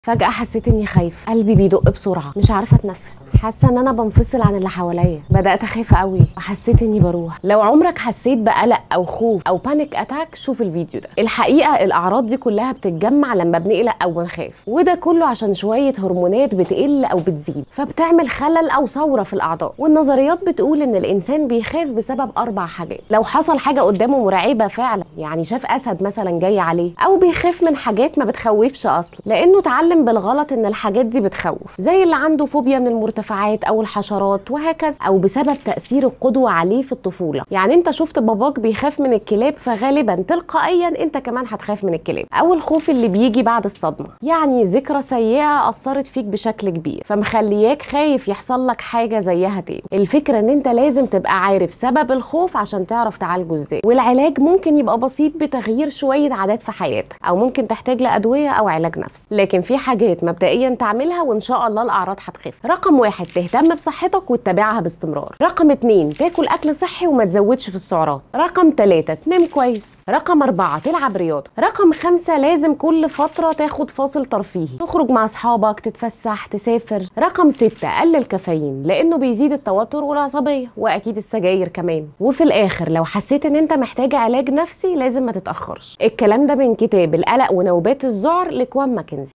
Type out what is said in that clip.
فجأة حسيت اني خايفة قلبي بيدق بسرعة مش عارفة اتنفس حاسة ان انا بنفصل عن اللي حواليا بدأت اخاف قوي وحسيت اني بروح لو عمرك حسيت بقلق او خوف او بانيك اتاك شوف الفيديو ده الحقيقة الاعراض دي كلها بتتجمع لما بنقلق او بنخاف وده كله عشان شوية هرمونات بتقل او بتزيد فبتعمل خلل او ثورة في الاعضاء والنظريات بتقول ان الانسان بيخاف بسبب اربع حاجات لو حصل حاجة قدامه مرعبة فعلا يعني شاف اسد مثلا جاي عليه او بيخاف من حاجات ما بتخوفش اصلا لانه اتعلم بالغلط ان الحاجات دي بتخوف زي اللي عنده فوبيا من المرتفعات او الحشرات وهكذا او بسبب تاثير القدوه عليه في الطفوله يعني انت شفت باباك بيخاف من الكلاب فغالبا تلقائيا انت كمان هتخاف من الكلاب او الخوف اللي بيجي بعد الصدمه يعني ذكرى سيئه اثرت فيك بشكل كبير فمخلياك خايف يحصل لك حاجه زيها تاني الفكره ان انت لازم تبقى عارف سبب الخوف عشان تعرف تعالجه ازاي والعلاج ممكن يبقى بسيط بتغيير شويه عادات في حياتك او ممكن تحتاج لادويه او علاج نفسي لكن في حاجات مبدئيا تعملها وان شاء الله الاعراض هتخف رقم واحد تهتم بصحتك وتتابعها باستمرار رقم اتنين تاكل اكل صحي وما تزودش في السعرات رقم تلاتة تنام كويس رقم أربعة تلعب رياضة رقم خمسة لازم كل فترة تاخد فاصل ترفيهي تخرج مع أصحابك تتفسح تسافر رقم ستة قلل كافيين لأنه بيزيد التوتر والعصبية وأكيد السجاير كمان وفي الآخر لو حسيت إن أنت محتاج علاج نفسي لازم ما تتأخرش الكلام ده من كتاب القلق ونوبات الذعر لكوان ماكنزي